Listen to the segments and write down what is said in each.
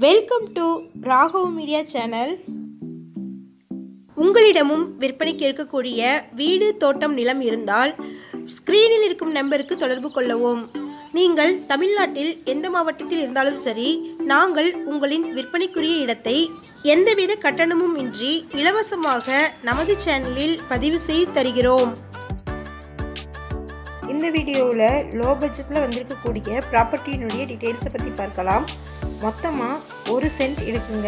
welcome to Raghav media channel உங்களிடமும் விற்பனைக்கு இருக்கக்கூடிய வீடு தோட்டம் நிலம் இருந்தால் ஸ்க்ரீனில் இருக்கும் நம்பருக்கு தொடர்பு கொள்ளவும் நீங்கள் தமிழ்நாட்டில் எந்த மாவட்டத்தில் இருந்தாலும் சரி நாங்கள் உங்களின் விற்பனைக்குரிய இடத்தை எந்தவித கட்டணமும் இன்றி இலவசமாக நமது சேனலில் பதிவு செய்து தருகிறோம் இந்த வீடியோவில் லோ பட்ஜெட்டில் வந்திருக்கக்கூடிய ப்ராப்பர்ட்டியினுடைய டீட்டெயில்ஸை பற்றி பார்க்கலாம் மொத்தமாக ஒரு சென்ட் இருக்குங்க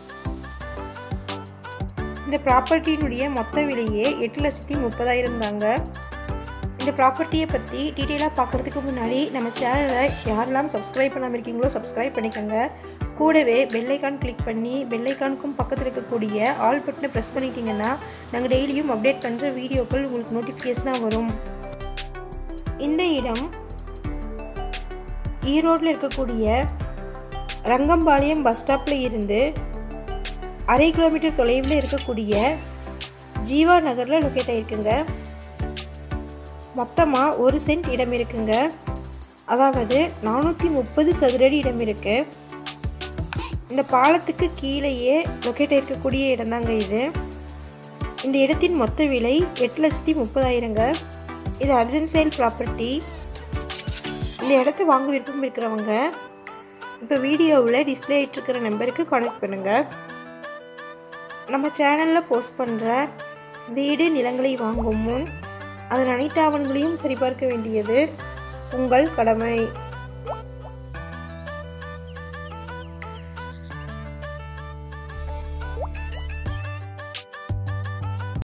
இந்த ப்ராப்பர்ட்டியினுடைய மொத்த விலையே எட்டு லட்சத்தி முப்பதாயிரம் தாங்க இந்த ப்ராப்பர்ட்டியை பற்றி டீட்டெயிலாக பார்க்குறதுக்கு முன்னாடி நம்ம சேனலை யாரெல்லாம் சப்ஸ்கிரைப் பண்ணாமல் இருக்கீங்களோ சப்ஸ்கிரைப் பண்ணிக்கோங்க கூடவே பெல்லைக்கான் கிளிக் பண்ணி பெல்லைக்கானுக்கும் பக்கத்தில் இருக்கக்கூடிய ஆல் பட்டனை ப்ரெஸ் பண்ணிட்டீங்கன்னா நாங்கள் டெய்லியும் அப்டேட் பண்ணுற வீடியோக்கள் உங்களுக்கு நோட்டிஃபிகேஷனாக வரும் இந்த இடம் ஈரோட்டில் இருக்கக்கூடிய ரங்கம்பாளையம் பஸ் ஸ்டாப்பில் இருந்து அரை கிலோமீட்டர் தொலைவில் இருக்கக்கூடிய ஜீவா நகரில் லொக்கேட் ஆகிருக்குங்க மொத்தமாக ஒரு சென்ட் இடம் இருக்குங்க அதாவது நானூற்றி முப்பது சதுரடி இடம் இருக்கு இந்த பாலத்துக்கு கீழேயே லொக்கேட் ஆகிருக்கக்கூடிய இடம் தாங்க இது இந்த இடத்தின் மொத்த விலை எட்டு லட்சத்தி முப்பதாயிரங்க இது அர்ஜென்ட் சேல் ப்ராப்பர்ட்டி இந்த இடத்த வாங்க விருப்பம் இருக்கிறவங்க இப்போ வீடியோவில் டிஸ்பிளே ஆகிட்டுருக்கிற நம்பருக்கு கான்டாக்ட் பண்ணுங்கள் நம்ம சேனலில் போஸ்ட் பண்ணுற வீடு நிலங்களை வாங்கும் முன் அதன் அனைத்து ஆவணங்களையும் சரிபார்க்க வேண்டியது உங்கள் கடமை